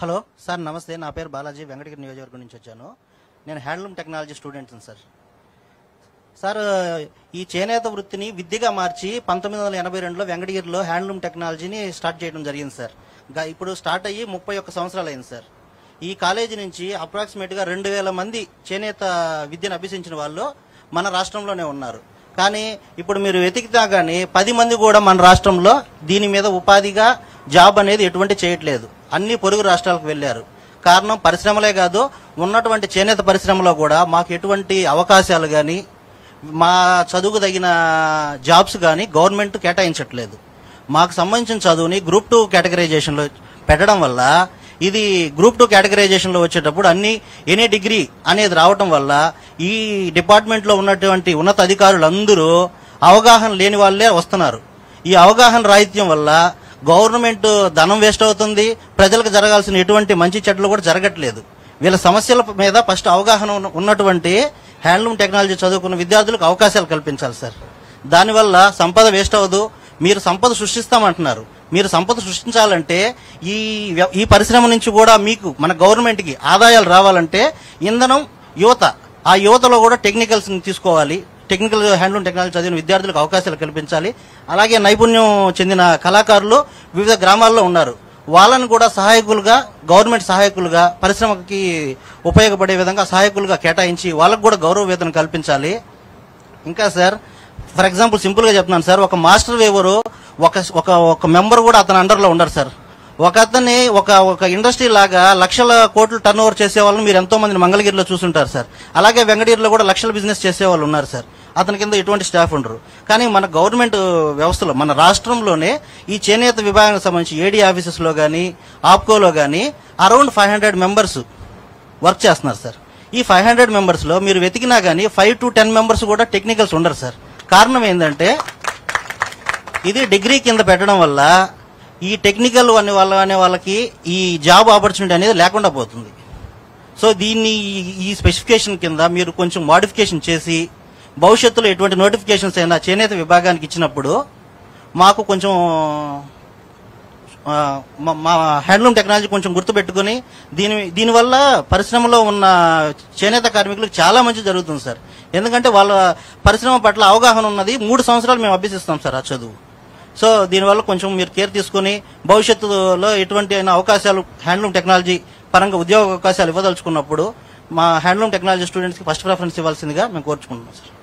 hello sir నమస్తే నా పేరు బాలాజీ వెంకటగిరి నియోజకవర్గం నుంచి వచ్చాను నేను హ్యాండ్లూమ్ టెక్నాలజీ స్టూడెంట్ని సార్ సార్ ఈ చేనేత వృత్తిని విద్యగా మార్చి పంతొమ్మిది వందల ఎనభై రెండులో వెంకటగిరిలో హ్యాండ్లూమ్ టెక్నాలజీని స్టార్ట్ చేయడం జరిగింది సార్ గా- ఇప్పుడు స్టార్ట్ అయ్యి ముప్పై ఒక్క సంవత్సరాలు అయింది సార్ ఈ కాలేజీ నుంచి అప్రాక్సిమేట్గా రెండు వేల మంది చేనేత విద్యను అభ్యసించిన వాళ్ళు మన రాష్ట్రంలోనే ఉన్నారు కానీ ఇప్పుడు మీరు వెతికితే కానీ పది మంది కూడా మన రాష్ట్రంలో దీని మీద ఉపాధిగా జాబ్ అనేది ఎటువంటి చేయట్లేదు అన్ని పొరుగు రాష్ట్రాలకు వెళ్ళారు కారణం పరిశ్రమలే కాదు ఉన్నటువంటి చేనేత పరిశ్రమలో కూడా మాకు ఎటువంటి అవకాశాలు కానీ మా చదువుకు తగిన జాబ్స్ కానీ గవర్నమెంట్ కేటాయించట్లేదు మాకు సంబంధించిన చదువుని గ్రూప్ టూ కేటగరైజేషన్లో పెట్టడం వల్ల ఇది గ్రూప్ టూ కేటగరైజేషన్లో వచ్చేటప్పుడు అన్ని ఎనీ డిగ్రీ అనేది రావటం వల్ల ఈ డిపార్ట్మెంట్లో ఉన్నటువంటి ఉన్నత అధికారులందరూ అవగాహన లేని వాళ్ళే వస్తున్నారు ఈ అవగాహన రాహిత్యం వల్ల గవర్నమెంట్ ధనం వేస్ట్ అవుతుంది ప్రజలకు జరగాల్సిన ఎటువంటి మంచి చెడ్డలు కూడా జరగట్లేదు వీళ్ళ సమస్యల మీద ఫస్ట్ అవగాహన ఉన్న- ఉన్నటువంటి హ్యాండ్లూమ్ టెక్నాలజీ చదువుకున్న విద్యార్థులకు అవకాశాలు కల్పించాలి సార్ దానివల్ల సంపద వేస్ట్ అవ్వదు మీరు సంపద సృష్టిస్తామంటున్నారు మీరు సంపద సృష్టించాలంటే ఈ వ్య- ఈ పరిశ్రమ నుంచి కూడా మీకు మన గవర్నమెంట్కి ఆదాయాలు రావాలంటే ఇంధనం యువత ఆ యువతలో కూడా టెక్నికల్స్ తీసుకోవాలి టెక్నికల్ హ్యాండ్లూమ్ టెక్నాలజీ చదివిన విద్యార్థులకు అవకాశాలు కల్పించాలి అలాగే నైపుణ్యం చెందిన కళాకారులు వివిధ గ్రామాల్లో ఉన్నారు వాళ్ళని కూడా సహాయకులుగా గవర్నమెంట్ సహాయకులుగా పరిశ్రమకి ఉపయోగపడే విధంగా సహాయకులుగా కేటాయించి వాళ్ళకు కూడా గౌరవ వేతనం కల్పించాలి ఇంకా సార్ ఫర్ ఎగ్జాంపుల్ సింపుల్ గా చెప్తున్నాను సార్ ఒక మాస్టర్ వేవరు ఒక ఒక ఒక మెంబర్ కూడా అతని అండర్ లో ఉండరు సార్ ఒక అతన్ని ఒక ఒక ఇండస్ట్రీ లాగా లక్షల కోట్లు టర్న్ ఓవర్ చేసే వాళ్ళని మీరు ఎంతో మందిని మంగళగిరిలో చూసుంటారు సార్ అలాగే వెంకటగిరిలో కూడా లక్షల బిజినెస్ చేసే వాళ్ళు ఉన్నారు సార్ అతని కింద ఎటువంటి స్టాఫ్ ఉండరు కానీ మన గవర్నమెంట్ వ్యవస్థలో మన రాష్ట్రంలోనే ఈ చేనేత విభాగానికి సంబంధించి ఏడీ ఆఫీసెస్ లో కానీ ఆప్కోలో కానీ around five hundred members work చేస్తున్నారు సార్ ఈ ఫైవ్ హండ్రెడ్ మెంబర్స్ లో మీరు వెతికినా కానీ ఫైవ్ టు టెన్ మెంబర్స్ కూడా టెక్నికల్స్ ఉండరు సార్ కారణం ఏంటంటే ఇది డిగ్రీ కింద పెట్టడం వల్ల ఈ టెక్నికల్ అనే వాళ్ళ అనే వాళ్ళకి ఈ జాబ్ ఆపర్చునిటీ అనేది లేకుండా పోతుంది సో దీన్ని ఈ- ఈ స్పెసిఫికేషన్ కింద మీరు కొంచెం మోడిఫికేషన్ చేసి భవిష్యత్తులో ఎటువంటి నోటిఫికేషన్స్ అయినా చేనేత విభాగానికి ఇచ్చినప్పుడు మాకు కొంచెం ఆ, మా- మా హ్యాండ్లూమ్ టెక్నాలజీ కొంచెం గుర్తుపెట్టుకుని దీని దీనివల్ల పరిశ్రమలో ఉన్న చేనేత కార్మికులకు చాలా మంచి జరుగుతుంది సార్ ఎందుకంటే వాళ్ళ పరిశ్రమ పట్ల అవగాహన ఉన్నది మూడు సంవత్సరాలు మేము అభ్యసిస్తాం సార్ ఆ చదువు సో దీనివల్ల కొంచెం మీరు కేర్ తీసుకుని భవిష్యత్తులో ఎటువంటి అయినా అవకాశాలు హ్యాండ్లూమ్ టెక్నాలజీ పరంగా ఉద్యోగ అవకాశాలు ఇవ్వదలుచుకున్నప్పుడు మా హ్యాండ్లూమ్ టెక్నాలజీ స్టూడెంట్స్కి ఫస్ట్ ప్రిఫరెన్స్ ఇవ్వాల్సిందిగా మేము కోరుచుకుంటున్నాం సార్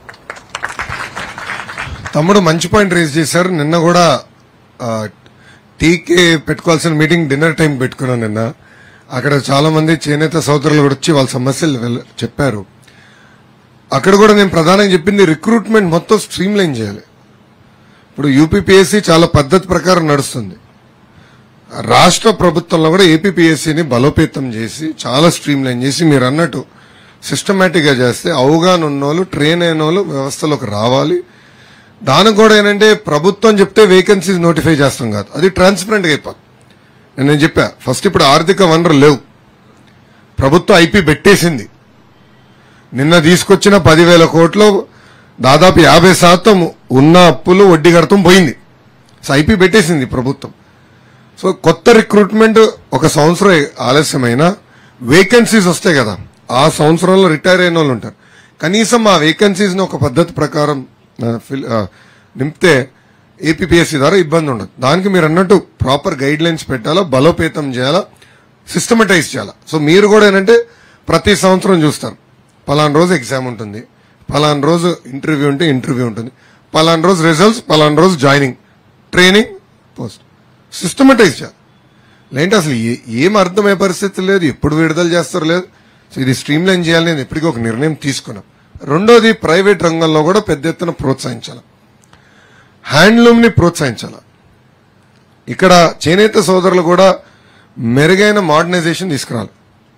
తమ్ముడు మంచి పాయింట్ రేజ్ చేశారు నిన్న కూడా ఆ, టీకే పెట్టుకోవాల్సిన మీటింగ్ డిన్నర్ టైం పెట్టుకున్నాను నిన్న అక్కడ చాలా మంది చేనేత సోదరులు కూడా వచ్చి వాళ్ళ సమస్యలు వెల్- చెప్పారు అక్కడ కూడా నేను ప్రధానంగా చెప్పింది రిక్రూట్మెంట్ మొత్తం స్ట్రీమ్ లైన్ చేయాలి ఇప్పుడు యూపీపీఎస్సీ చాలా పద్ధతి ప్రకారం నడుస్తుంది రాష్ట్ర ప్రభుత్వంలో కూడా ఏపీపీఎస్సీని బలోపేతం చేసి చాలా స్ట్రీమ్ లైన్ చేసి మీరు అన్నట్టు సిస్టమేటిక్ గా చేస్తే అవగాహన ఉన్నోళ్ళు ట్రైన్ అయిన వాళ్ళు వ్యవస్థలోకి రావాలి దానికి కూడా ఏంటంటే ప్రభుత్వం చెప్తే వేకెన్సీస్ నోటిఫై చేస్తాం కాదు అది ట్రాన్స్పరెంట్ గా అయిపోతుంది నేను నేను చెప్పా ఫస్ట్ ఇప్పుడు ఆర్థిక వనరులు లేవు ప్రభుత్వం ఐపీ పెట్టేసింది నిన్న తీసుకొచ్చిన పదివేల కోట్లు దాదాపు యాభై శాతం ఉన్న అప్పులు వడ్డీ కడతం పోయింది సో ఐపీ పెట్టేసింది ప్రభుత్వం సో కొత్త రిక్రూట్మెంట్ ఒక సంవత్సరం ఆలస్యమైన వేకెన్సీస్ వస్తాయి కదా ఆ సంవత్సరంలో రిటైర్ అయిన వాళ్ళు ఉంటారు కనీసం ఆ వేకెన్సీస్ ని ఒక పద్ధతి ప్రకారం ఆ, ఫిల్- ఆ, నింపితే ఏపీపీఎస్సీ ద్వారా ఇబ్బంది ఉండదు దానికి మీరు అన్నట్టు ప్రాపర్ గైడ్ లైన్స్ పెట్టాలా బలోపేతం చేయాలా సిస్టమటైజ్ చేయాలా సో మీరు కూడా ఏంటంటే ప్రతి సంవత్సరం చూస్తారు పలానా రోజు ఎగ్జామ్ ఉంటుంది పలానా రోజు ఇంటర్వ్యూ ఉంటే ఇంటర్వ్యూ ఉంటుంది పలానా రోజు రిజల్ట్స్ పలానా రోజు జాయినింగ్ ట్రైనింగ్ పోస్ట్ సిస్టమటైజ్ చేయాలి లేదంటే అసలు ఏ- ఏం అర్థమయ్యే పరిస్థితి లేదు ఎప్పుడు విడుదల చేస్తారు లేదు సో ఇది స్ట్రీమ్ లైన్ చేయాలని నేను ఎప్పటికీ ఒక నిర్ణయం తీసుకున్నాం రెండోది ప్రైవేట్ రంగంలో కూడా పెద్ద ఎత్తున ప్రోత్సహించాలి హ్యాండ్లూమ్ ని ప్రోత్సహించాలి ఇక్కడ చేనేత సోదరులు కూడా మెరుగైన మోడర్నైజేషన్ తీసుకురావాలి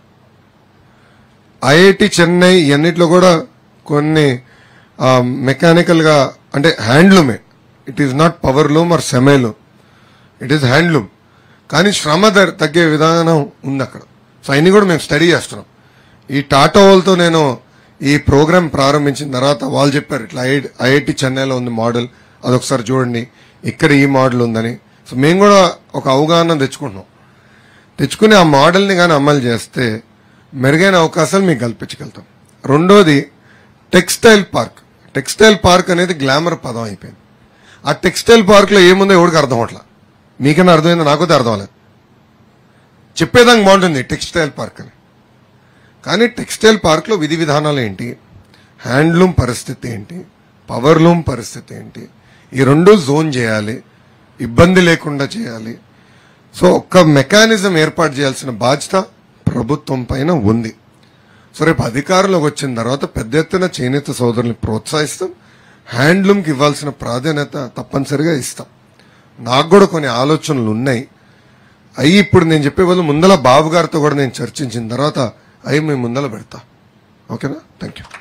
ఐఐటి చెన్నై ఇవన్నిట్లో కూడా కొన్ని మెకానికల్ గా అంటే హ్యాండ్లూమే it is not power loom or semi loom it is handloom కానీ శ్రమ ద- తగ్గే విధానం ఉంది అక్కడ సో అవన్నీ కూడా మేము స్టడీ చేస్తున్నాం ఈ టాటా వాళ్ళతో నేను ఈ ప్రోగ్రామ్ ప్రారంభించిన తర్వాత వాళ్ళు చెప్పారు ఇట్లా ఐఐటి చెన్నైలో ఉంది మోడల్ అదొకసారి చూడండి ఇక్కడ ఈ మోడల్ ఉందని సో మేము కూడా ఒక అవగాహన తెచ్చుకుంటున్నాం తెచ్చుకుని ఆ మోడల్ని కానీ అమలు చేస్తే మెరుగైన అవకాశాలు మీకు కల్పించగలుగుతాం రెండోది టెక్స్టైల్ పార్క్ టెక్స్టైల్ పార్క్ అనేది గ్లామర్ పదం అయిపోయింది ఆ టెక్స్టైల్ పార్క్లో ఏముందో ఎవరికి అర్థం అవట్లా మీకన్నా అర్థమైందో నాకైతే అర్థం అవ్వలేదు చెప్పేదానికి బాగుంటుంది టెక్స్టైల్ పార్క్ అని కానీ టెక్స్టైల్ పార్క్లో విధి విధానాలు ఏంటి హ్యాండ్లూమ్ పరిస్థితి ఏంటి పవర్లూమ్ పరిస్థితి ఏంటి ఈ రెండు జోన్ చేయాలి ఇబ్బంది లేకుండా చేయాలి సో ఒక్క మెకానిజం ఏర్పాటు చేయాల్సిన బాధ్యత ప్రభుత్వం పైన ఉంది సో రేపు అధికారంలోకి వచ్చిన తర్వాత పెద్ద ఎత్తున చేనేత సోదరుల్ని ప్రోత్సహిస్తాం హ్యాండ్లూమ్కి ఇవ్వాల్సిన ప్రాధాన్యత తప్పనిసరిగా ఇస్తాం నాకు కూడా కొన్ని ఆలోచనలు ఉన్నాయి అవి ఇప్పుడు నేను చెప్పే బదులు ముందల బాబు గారితో కూడా నేను చర్చించిన తర్వాత అవి మేము ముందల పెడతా ఓకేనా థ్యాంక్ యూ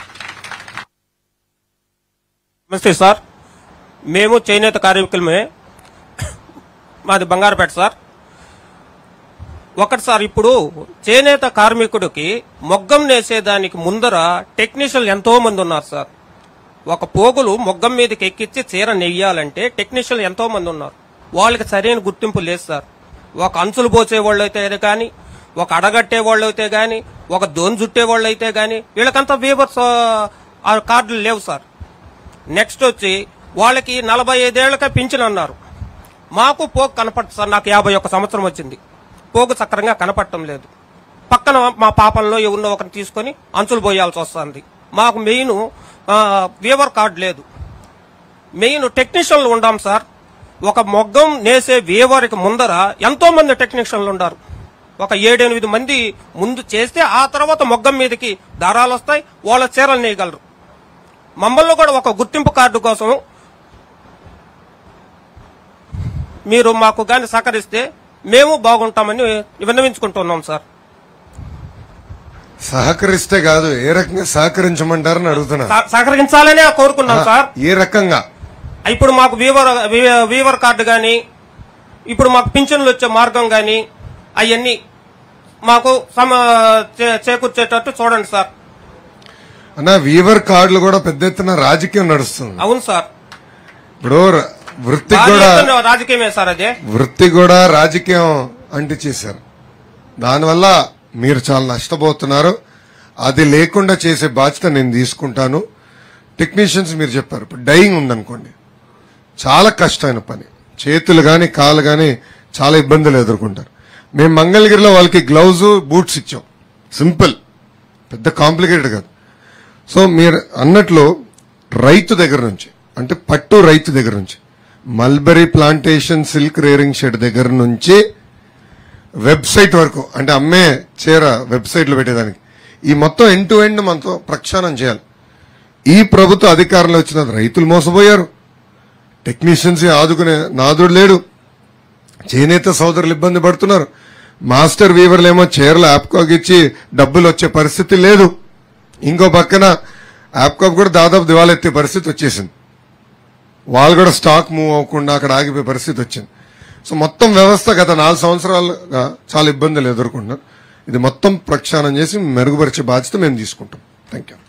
నమస్తే సార్ మేము చేనేత కార్మికులమే మాది బంగారపేట సార్ ఒకటి సార్ ఇప్పుడు చేనేత కార్మికుడికి మొగ్గం నేసేదానికి ముందర టెక్నీషియన్లు ఎంతో మంది ఉన్నారు సార్ ఒక పోగులు మొగ్గం మీదకి ఎక్కించి చీర నెయ్యాలంటే టెక్నీషియన్లు ఎంతో మంది ఉన్నారు వాళ్ళకి సరైన గుర్తింపు లేదు సార్ ఒక అంచులు పోసే వాళ్ళు అయితే కానీ ఒక అడగట్టే వాళ్ళు అయితే కానీ ఒక దోన్ చుట్టే వాళ్ళు అయితే కానీ వీళ్ళకంతా వీవర్స్ ఆ కార్డులు లేవు సార్ నెక్స్ట్ వచ్చి వాళ్ళకి నలభై ఐదేళ్లకే పింఛన్ అన్నారు మాకు పోగు కనపడదు సార్ నాకు యాభై ఒక్క సంవత్సరం వచ్చింది పోగు సక్రంగా కనపడటం లేదు పక్కన మా పాపంలో ఎవరినో ఒకరిని తీసుకొని అంచులు పోయాల్సి వస్తుంది మాకు మెయిన్ వీవర్ కార్డు లేదు మెయిన్ టెక్నీషియన్లు ఉండాం సార్ ఒక మొగ్గం నేసే వీవర్కి ముందర ఎంతో మంది టెక్నీషియన్లు ఉండారు ఒక ఏడెనిమిది మంది ముందు చేస్తే ఆ తర్వాత మొగ్గం మీదకి దారాలు వస్తాయి వాళ్ళ చీరలు నేయగలరు మమ్మల్ని కూడా ఒక గుర్తింపు కార్డు కోసం మీరు మాకు గాని సహకరిస్తే మేము బాగుంటామని విన్నవించుకుంటున్నాం సార్ సహకరిస్తే కాదు ఏ రకంగా సహకరించమంటారని అడుగుతున్నా సహ- సహకరించాలనే కోరుకున్నాం సార్ ఏ రకంగా ఇప్పుడు మాకు వీవర్ వీ- వీవర్ కార్డు గాని ఇప్పుడు మాకు పింఛన్లు వచ్చే మార్గం గాని అవన్నీ మాకు సమ చే- చేకూర్చేటట్టు చూడండి సార్ అన్న వీవర్ కార్డులు కూడా పెద్ద ఎత్తున రాజకీయం నడుస్తుంది అవును సార్ ఇప్పుడు ర- వృత్తికి భారీ కూడా ఎత్తున రాజకీయమే సార్ అదే వృత్తి కూడా రాజకీయం అంటించేశారు దానివల్ల మీరు చాలా నష్టపోతున్నారు అది లేకుండా చేసే బాధ్యత నేను తీసుకుంటాను టెక్నీషియన్స్ మీరు చెప్పారు ఇప్పుడు డైయింగ్ ఉందనుకోండి చాలా కష్టమైన పని చేతులు గాని కాళ్ళు గాని చాలా ఇబ్బందులు ఎదుర్కొంటారు మేము మంగళగిరిలో వాళ్ళకి గ్లౌజ్ బూట్స్ ఇచ్చాం సింపుల్ పెద్ద కాంప్లికేటెడ్ కాదు సో మీరు అన్నట్లు రైతు దగ్గర నుంచి అంటే పట్టు రైతు దగ్గర నుంచి mulberry plantation silk rearing shed దగ్గర నుంచి వెబ్సైట్ వరకు అంటే అమ్మే చీర వెబ్సైట్లో పెట్టేదానికి ఈ మొత్తం ఎండ్ టు ఎండ్ మనతో ప్రక్షాళన చేయాలి ఈ ప్రభుత్వ అధికారంలో వచ్చిన రైతులు మోసపోయారు టెక్నీషియన్స్ ఆదుకునే నాదుడు లేడు చేనేత సోదరులు ఇబ్బంది పడుతున్నారు మాస్టర్ వీవర్లు ఏమో చీరలు యాప్కాక్ ఇచ్చి డబ్బులు వచ్చే పరిస్థితి లేదు ఇంకో పక్కన యాప్కాక్ కూడా దాదాపు దివాలెత్తే పరిస్థితి వచ్చేసింది వాళ్ళు కూడా స్టాక్ మూవ్ అవ్వకుండా అక్కడ ఆగిపోయే పరిస్థితి వచ్చింది సో మొత్తం వ్యవస్థ గత నాలుగు సంవత్సరాలుగా చాలా ఇబ్బందులు ఎదుర్కొంటున్నారు ఇది మొత్తం ప్రక్షాళన చేసి మెరుగుపరిచే బాధ్యత మేము తీసుకుంటాం థ్యాంక్ యూ